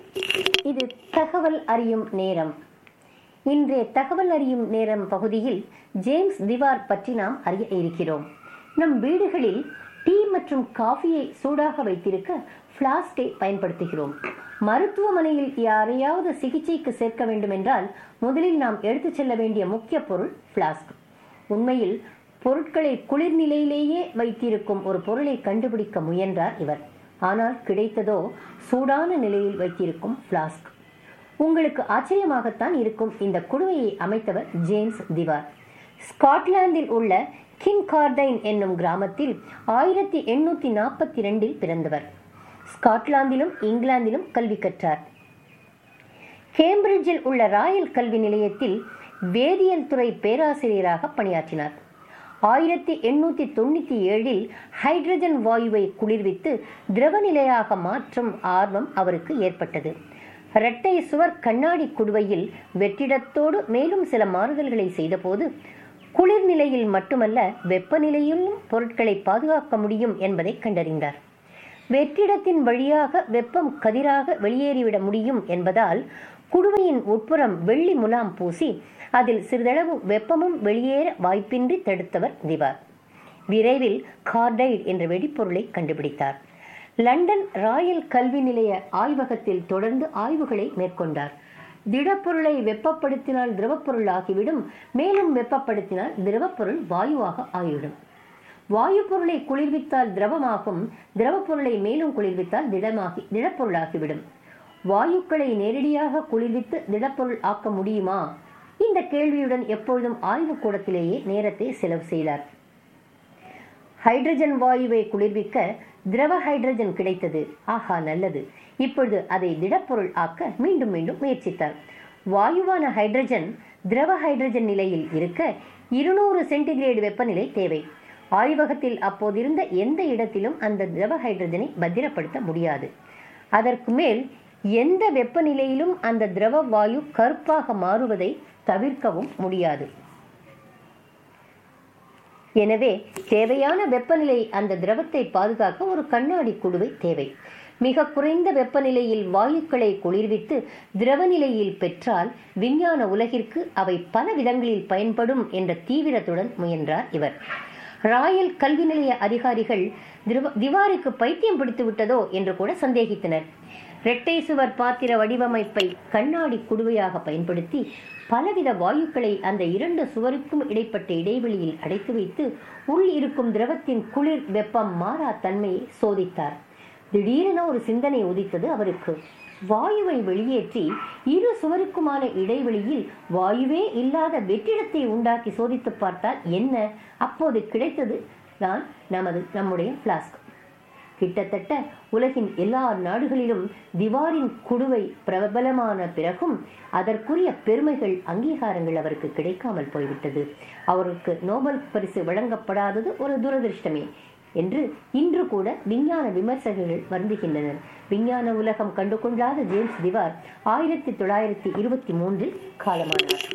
இது தகவல் அறியும் நேரம் இன்றைய தகவல் அறியும் நேரம் பகுதியில் ஜேம்ஸ் திவார் பற்றி நாம் அறிய இருக்கிறோம் நம் வீடுகளில் டீ மற்றும் காஃபியை சூடாக வைத்திருக்க பிளாஸ்கை பயன்படுத்துகிறோம் மருத்துவமனையில் யாரையாவது சிகிச்சைக்கு சேர்க்க வேண்டும் என்றால் முதலில் நாம் எடுத்துச் செல்ல வேண்டிய முக்கிய பொருள் பிளாஸ்க் உண்மையில் பொருட்களை குளிர் நிலையிலேயே வைத்திருக்கும் ஒரு பொருளை கண்டுபிடிக்க முயன்றார் இவர் ஆனால் கிடைத்ததோ சூடான நிலையில் வைத்திருக்கும் பிளாஸ்க் உங்களுக்கு ஆச்சரியமாகத்தான் இருக்கும் இந்த குடுவையை அமைத்தவர் ஜேம்ஸ் திவார் ஸ்காட்லாந்தில் உள்ள கிங் கார்டைன் என்னும் கிராமத்தில் ஆயிரத்தி எண்ணூத்தி நாற்பத்தி ரெண்டில் பிறந்தவர் ஸ்காட்லாந்திலும் இங்கிலாந்திலும் கல்வி கற்றார் கேம்பிரிட்ஜில் உள்ள ராயல் கல்வி நிலையத்தில் வேதியியல் துறை பேராசிரியராக பணியாற்றினார் ஆயிரத்தி எண்ணூத்தி தொண்ணூத்தி ஏழில் ஹைட்ரஜன் வாயுவை குளிர்வித்து திரவநிலையாக மாற்றும் ஆர்வம் அவருக்கு ஏற்பட்டது இரட்டை சுவர் கண்ணாடி குடுவையில் வெற்றிடத்தோடு மேலும் சில மாறுதல்களை செய்தபோது குளிர் நிலையில் மட்டுமல்ல வெப்பநிலையிலும் பொருட்களை பாதுகாக்க முடியும் என்பதை கண்டறிந்தார் வெற்றிடத்தின் வழியாக வெப்பம் கதிராக வெளியேறிவிட முடியும் என்பதால் குடுவையின் உட்புறம் வெள்ளி முலாம் பூசி அதில் சிறிதளவு வெப்பமும் வெளியேற வாய்ப்பின்றி தடுத்தவர் திவார் விரைவில் கார்டைட் என்ற வெடிப்பொருளை கண்டுபிடித்தார் லண்டன் ராயல் கல்வி நிலைய ஆய்வகத்தில் தொடர்ந்து ஆய்வுகளை மேற்கொண்டார் திடப்பொருளை வெப்பப்படுத்தினால் திரவப்பொருள் ஆகிவிடும் மேலும் வெப்பப்படுத்தினால் திரவப்பொருள் வாயுவாக ஆகிவிடும் வாயு பொருளை குளிர்வித்தால் திரவமாகும் திரவப்பொருளை மேலும் குளிர்வித்தால் திடமாகி திடப்பொருளாகிவிடும் வாயுக்களை நேரடியாக குளிர்வித்து திடப்பொருள் ஆக்க முடியுமா இந்த கேள்வியுடன் எப்பொழுதும் ஆய்வு கூடத்திலேயே நேரத்தை செலவு செய்தார் ஹைட்ரஜன் வாயுவை குளிர்விக்க திரவ ஹைட்ரஜன் கிடைத்தது ஆஹா நல்லது இப்பொழுது அதை திடப்பொருள் ஆக்க மீண்டும் மீண்டும் முயற்சித்தார் வாயுவான ஹைட்ரஜன் திரவ ஹைட்ரஜன் நிலையில் இருக்க இருநூறு சென்டிகிரேடு வெப்பநிலை தேவை ஆய்வகத்தில் அப்போதிருந்த எந்த இடத்திலும் அந்த திரவ ஹைட்ரஜனை பத்திரப்படுத்த முடியாது அதற்கு மேல் எந்த வெப்பநிலையிலும் அந்த திரவ வாயு கருப்பாக மாறுவதை தவிர்க்கவும் முடியாது எனவே தேவையான வெப்பநிலை அந்த திரவத்தை பாதுகாக்க ஒரு கண்ணாடி குடுவை தேவை மிக குறைந்த வெப்பநிலையில் வாயுக்களை குளிர்வித்து திரவநிலையில் பெற்றால் விஞ்ஞான உலகிற்கு அவை பல விதங்களில் பயன்படும் என்ற தீவிரத்துடன் முயன்றார் இவர் ராயல் கல்வி நிலைய அதிகாரிகள் திவாருக்கு பைத்தியம் பிடித்து விட்டதோ என்று கூட சந்தேகித்தனர் இரட்டை சுவர் பாத்திர வடிவமைப்பை கண்ணாடி குடுவையாக பயன்படுத்தி பலவித வாயுக்களை அந்த இரண்டு சுவருக்கும் இடைப்பட்ட இடைவெளியில் அடைத்து வைத்து உள் இருக்கும் திரவத்தின் குளிர் வெப்பம் மாறா தன்மையை சோதித்தார் திடீரென ஒரு சிந்தனை உதித்தது அவருக்கு வாயுவை வெளியேற்றி இரு சுவருக்குமான இடைவெளியில் வாயுவே இல்லாத வெற்றிடத்தை உண்டாக்கி சோதித்து பார்த்தால் என்ன அப்போது கிடைத்தது தான் நமது நம்முடைய பிளாஸ்க் கிட்டத்தட்ட உலகின் எல்லா நாடுகளிலும் திவாரின் குடுவை பிரபலமான பிறகும் அதற்குரிய பெருமைகள் அங்கீகாரங்கள் அவருக்கு கிடைக்காமல் போய்விட்டது அவருக்கு நோபல் பரிசு வழங்கப்படாதது ஒரு துரதிருஷ்டமே என்று இன்று கூட விஞ்ஞான விமர்சகர்கள் வருந்துகின்றனர் விஞ்ஞான உலகம் கண்டுகொள்ளாத ஜேம்ஸ் திவார் ஆயிரத்தி தொள்ளாயிரத்தி இருபத்தி மூன்றில் காலமானார்